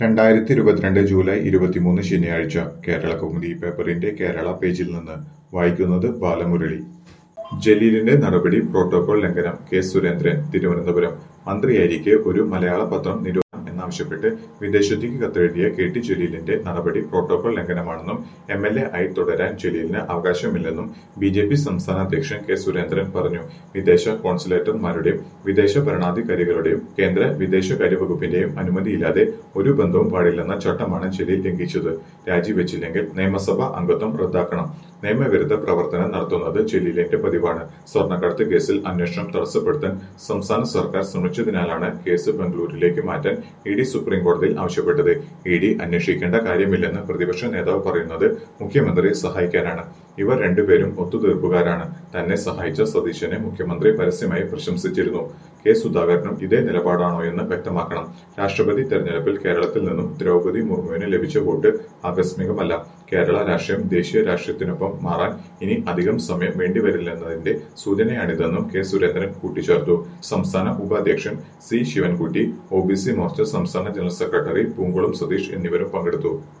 രണ്ടായിരത്തി ഇരുപത്തിരണ്ട് ജൂലൈ ഇരുപത്തിമൂന്ന് ശനിയാഴ്ച കേരള കൗമുദി പേപ്പറിന്റെ കേരള പേജിൽ നിന്ന് വായിക്കുന്നത് ബാലമുരളി ജലീലിന്റെ നടപടി പ്രോട്ടോകോൾ ലംഘനം കെ സുരേന്ദ്രൻ തിരുവനന്തപുരം മന്ത്രിയായിരിക്കെ ഒരു മലയാള പത്രം നിരോധനം എന്നാവശ്യപ്പെട്ട് വിദേശത്തേക്ക് കത്തെഴുതിയ കെ ടി ജലീലിന്റെ നടപടി പ്രോട്ടോകോൾ ലംഘനമാണെന്നും എം എൽ എ ആയി തുടരാൻ ജലീലിന് അവകാശമില്ലെന്നും ബി ജെ പി സംസ്ഥാന അധ്യക്ഷൻ കെ സുരേന്ദ്രൻ പറഞ്ഞു വിദേശ കോൺസുലേറ്റർമാരുടെയും വിദേശ ഭരണാധികാരികളുടെയും കേന്ദ്ര വിദേശകാര്യ വകുപ്പിന്റെയും അനുമതിയില്ലാതെ ഒരു ബന്ധവും പാടില്ലെന്ന ചട്ടമാണ് ജലീൽ ലംഘിച്ചത് രാജിവെച്ചില്ലെങ്കിൽ നിയമസഭാ അംഗത്വം റദ്ദാക്കണം നിയമവിരുദ്ധ പ്രവർത്തനം നടത്തുന്നത് ജലീലിന്റെ പതിവാണ് സ്വർണ്ണക്കടത്ത് കേസിൽ അന്വേഷണം തടസ്സപ്പെടുത്താൻ സംസ്ഥാന സർക്കാർ ശ്രമിച്ചതിനാലാണ് കേസ് ബംഗളൂരുവിലേക്ക് മാറ്റാൻ ഇ ഡി സുപ്രീം കോടതിയിൽ ആവശ്യപ്പെട്ടത് ഇ ഡി അന്വേഷിക്കേണ്ട കാര്യമില്ലെന്ന് പ്രതിപക്ഷ നേതാവ് പറയുന്നത് മുഖ്യമന്ത്രിയെ സഹായിക്കാനാണ് ഇവർ രണ്ടുപേരും ഒത്തുതീർപ്പുകാരാണ് തന്നെ സഹായിച്ച സതീശനെ മുഖ്യമന്ത്രി പരസ്യമായി പ്രശംസിച്ചിരുന്നു കെ സുധാകരനും ഇതേ നിലപാടാണോ എന്ന് വ്യക്തമാക്കണം രാഷ്ട്രപതി തെരഞ്ഞെടുപ്പിൽ കേരളത്തിൽ നിന്നും ദ്രൗപദി മുർമുവിന് ലഭിച്ച വോട്ട് ആകസ്മികമല്ല കേരള രാഷ്ട്രീയം ദേശീയ രാഷ്ട്രീയത്തിനൊപ്പം മാറാൻ ഇനി അധികം സമയം വേണ്ടിവരില്ലെന്നതിന്റെ സൂചനയാണിതെന്നും കെ സുരേന്ദ്രൻ കൂട്ടിച്ചേർത്തു സംസ്ഥാന ഉപാധ്യക്ഷൻ C Sivankutty O B C Morcha സംസ്ഥാന ജനറൽ സെക്രട്ടറി പൂങ്കുളം സതീഷ് എന്നിവരും പങ്കെടുത്തു